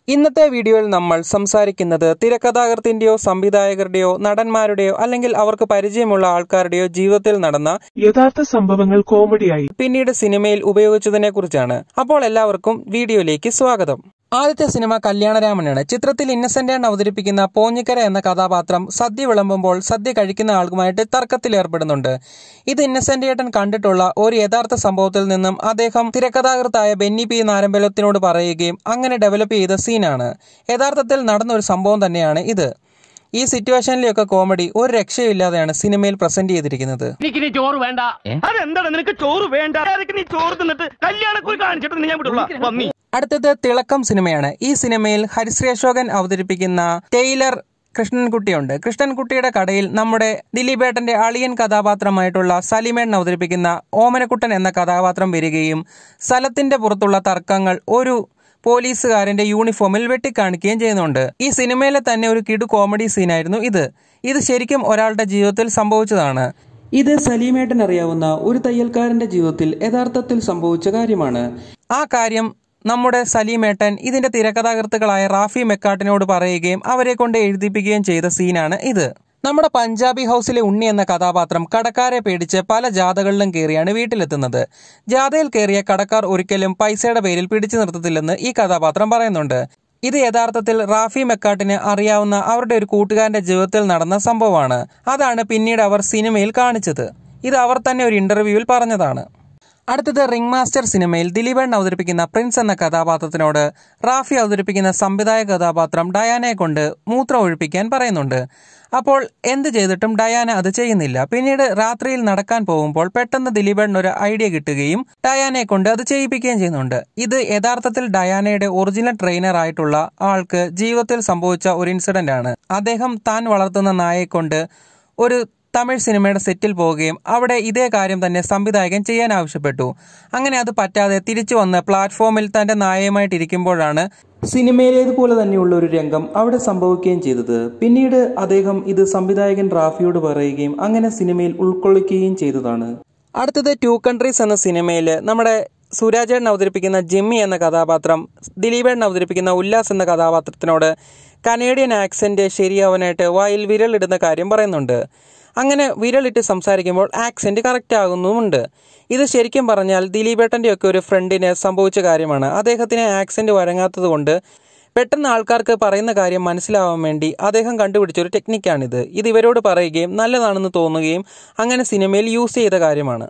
ഇന്നത്തെ വീഡിയോയിൽ നമ്മൾ സംസാരിക്കുന്നത് തിരക്കഥാകൃത്തിന്റെയോ സംവിധായകരുടെയോ നടന്മാരുടെയോ അല്ലെങ്കിൽ അവർക്ക് പരിചയമുള്ള ആൾക്കാരുടെയോ ജീവിതത്തിൽ നടന്ന യഥാർത്ഥ സംഭവങ്ങൾ കോമഡിയായി പിന്നീട് സിനിമയിൽ ഉപയോഗിച്ചതിനെ കുറിച്ചാണ് അപ്പോൾ എല്ലാവർക്കും വീഡിയോയിലേക്ക് സ്വാഗതം ആദ്യത്തെ സിനിമ കല്യാണരാമനാണ് ചിത്രത്തിൽ ഇന്നസെന്റ് ആണ് അവതരിപ്പിക്കുന്ന പോഞ്ഞിക്കര എന്ന കഥാപാത്രം സദ്യ വിളമ്പുമ്പോൾ സദ്യ കഴിക്കുന്ന ആൾക്കുമായിട്ട് തർക്കത്തിലേർപ്പെടുന്നുണ്ട് ഇത് ഇന്നസെന്റ് ഏട്ടൻ കണ്ടിട്ടുള്ള ഒരു യഥാർത്ഥ സംഭവത്തിൽ നിന്നും അദ്ദേഹം തിരക്കഥാകൃത്തായ ബെന്നി പി നാരമ്പലത്തിനോട് പറയുകയും അങ്ങനെ ഡെവലപ്പ് ചെയ്ത സീനാണ് യഥാർത്ഥത്തിൽ നടന്ന ഒരു സംഭവം തന്നെയാണ് ഇത് ഈ സിറ്റുവേഷനിലെയൊക്കെ കോമഡി ഒരു രക്ഷയില്ലാതെയാണ് സിനിമയിൽ പ്രസന്റ് ചെയ്തിരിക്കുന്നത് എനിക്കിനി ചോറ് വേണ്ട അതെന്താണ് നിനക്ക് ചോറ് വേണ്ട ആരൊക്കെ നീ ചോറ് തിന്നിട്ട് കല്യാണക്കുറി കാണിച്ചിട്ട് ഞാൻ വിടുള്ള പന്നി അടുത്തത് തിളക്കം സിനിമയാണ് ഈ സിനിമയിൽ ഹരിശ്രീ അശോകൻ അവതരിപ്പിക്കുന്ന ടൈലർ കൃഷ്ണൻകുട്ടിയുണ്ട് കൃഷ്ണൻകുട്ടിയുടെ കടയിൽ നമ്മുടെ ദിലീപേട്ടന്റെ അളിയൻ കഥാപാത്രമായിട്ടുള്ള സലിമേൺ അവതരിപ്പിക്കുന്ന ഓമനക്കുട്ടൻ എന്ന കഥാപാത്രം വരികയും സ്ഥലത്തിന്റെ പുറത്തുള്ള തർക്കങ്ങൾ ഒരു പോലീസുകാരന്റെ യൂണിഫോമിൽ വെട്ടിക്കാണിക്കുകയും ചെയ്യുന്നുണ്ട് ഈ സിനിമയിലെ തന്നെ ഒരു കിടു കോമഡി സീനായിരുന്നു ഇത് ഇത് ശരിക്കും ഒരാളുടെ ജീവിതത്തിൽ സംഭവിച്ചതാണ് ഇത് സലീമേട്ടൻ അറിയാവുന്ന ഒരു തയ്യൽക്കാരന്റെ ജീവിതത്തിൽ യഥാർത്ഥത്തിൽ സംഭവിച്ച കാര്യമാണ് ആ കാര്യം നമ്മുടെ സലീമേട്ടൻ ഇതിന്റെ തിരക്കഥാകൃത്തുക്കളായ റാഫി മെക്കാട്ടിനോട് പറയുകയും അവരെ കൊണ്ട് എഴുതിപ്പിക്കുകയും ചെയ്ത സീനാണ് ഇത് നമ്മുടെ പഞ്ചാബി ഹൗസിലെ ഉണ്ണി എന്ന കഥാപാത്രം കടക്കാരെ പേടിച്ച് പല ജാഥകളിലും കയറിയാണ് വീട്ടിലെത്തുന്നത് ജാഥയിൽ കയറിയ കടക്കാർ ഒരിക്കലും പൈസയുടെ പേരിൽ പിടിച്ചു നിർത്തത്തില്ലെന്ന് ഈ കഥാപാത്രം പറയുന്നുണ്ട് ഇത് യഥാർത്ഥത്തിൽ റാഫി മെക്കാട്ടിന് അറിയാവുന്ന അവരുടെ ഒരു കൂട്ടുകാരന്റെ ജീവിതത്തിൽ നടന്ന സംഭവമാണ് അതാണ് പിന്നീട് അവർ സിനിമയിൽ കാണിച്ചത് ഇത് അവർ തന്നെ ഒരു ഇന്റർവ്യൂവിൽ പറഞ്ഞതാണ് അടുത്തത് റിംഗ് മാസ്റ്റർ സിനിമയിൽ ദിലീപൻ അവതരിപ്പിക്കുന്ന പ്രിൻസ് എന്ന കഥാപാത്രത്തിനോട് റാഫി അവതരിപ്പിക്കുന്ന സംവിധായക കഥാപാത്രം ഡയാനയെ കൊണ്ട് മൂത്രം ഒഴിപ്പിക്കാൻ പറയുന്നുണ്ട് അപ്പോൾ എന്ത് ചെയ്തിട്ടും ഡയാന അത് ചെയ്യുന്നില്ല പിന്നീട് രാത്രിയിൽ നടക്കാൻ പോകുമ്പോൾ പെട്ടെന്ന് ദിലീപേട്ടന് ഒരു ഐഡിയ കിട്ടുകയും ഡയാനയെ കൊണ്ട് അത് ചെയ്യിപ്പിക്കുകയും ചെയ്യുന്നുണ്ട് ഇത് യഥാർത്ഥത്തിൽ ഡയാനയുടെ ഒറിജിനൽ ട്രെയിനർ ആയിട്ടുള്ള ആൾക്ക് ജീവിതത്തിൽ സംഭവിച്ച ഒരു ഇൻസിഡന്റ് ആണ് അദ്ദേഹം താൻ വളർത്തുന്ന നായയെ കൊണ്ട് ഒരു തമിഴ് സിനിമയുടെ സെറ്റിൽ പോവുകയും അവിടെ ഇതേ കാര്യം തന്നെ സംവിധായകൻ ചെയ്യാൻ ആവശ്യപ്പെട്ടു അങ്ങനെ അത് പറ്റാതെ തിരിച്ചു വന്ന് പ്ലാറ്റ്ഫോമിൽ തന്റെ നായയുമായിട്ട് ഇരിക്കുമ്പോഴാണ് സിനിമയിലേതുപോലെ തന്നെയുള്ള ഒരു രംഗം അവിടെ സംഭവിക്കുകയും ചെയ്തത് പിന്നീട് അദ്ദേഹം ഇത് സംവിധായകൻ റാഫിയോട് പറയുകയും അങ്ങനെ സിനിമയിൽ ഉൾക്കൊള്ളിക്കുകയും ചെയ്തതാണ് അടുത്തത് ടു കൺട്രീസ് എന്ന സിനിമയിൽ നമ്മുടെ സുരാജേട്ടൻ അവതരിപ്പിക്കുന്ന ജിമ്മി എന്ന കഥാപാത്രം ദിലീപേട്ടൻ അവതരിപ്പിക്കുന്ന ഉല്ലാസ് എന്ന കഥാപാത്രത്തിനോട് കനേഡിയൻ ആക്സെന്റ് ശരിയാവാനായിട്ട് വായിൽ വിരലിടുന്ന കാര്യം പറയുന്നുണ്ട് അങ്ങനെ വിരലിട്ട് സംസാരിക്കുമ്പോൾ ആക്സെന്റ് കറക്റ്റ് ആകുന്നുമുണ്ട് ഇത് ശരിക്കും പറഞ്ഞാൽ ദിലീപേട്ടൻ്റെ ഒക്കെ ഒരു ഫ്രണ്ടിന് സംഭവിച്ച കാര്യമാണ് അദ്ദേഹത്തിന് ആക്സെന്റ് വഴങ്ങാത്തത് കൊണ്ട് പെട്ടെന്ന് ആൾക്കാർക്ക് പറയുന്ന കാര്യം മനസ്സിലാവാൻ വേണ്ടി അദ്ദേഹം കണ്ടുപിടിച്ച ഒരു ടെക്നിക്കാണിത് ഇത് ഇവരോട് പറയുകയും നല്ലതാണെന്ന് തോന്നുകയും അങ്ങനെ സിനിമയിൽ യൂസ് ചെയ്ത കാര്യമാണ്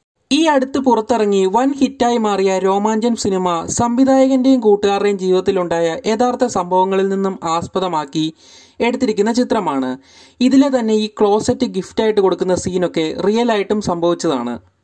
ഈ അടുത്ത് പുറത്തിറങ്ങി വൻ ഹിറ്റായി മാറിയ രോമാഞ്ചൻ സിനിമ സംവിധായകന്റെയും കൂട്ടുകാരുടെയും ജീവിതത്തിലുണ്ടായ യഥാർത്ഥ സംഭവങ്ങളിൽ നിന്നും ആസ്പദമാക്കി എടുത്തിരിക്കുന്ന ചിത്രമാണ് ഇതിലെ തന്നെ ഈ ക്ലോസറ്റ് ഗിഫ്റ്റായിട്ട് കൊടുക്കുന്ന സീനൊക്കെ റിയൽ ആയിട്ടും സംഭവിച്ചതാണ്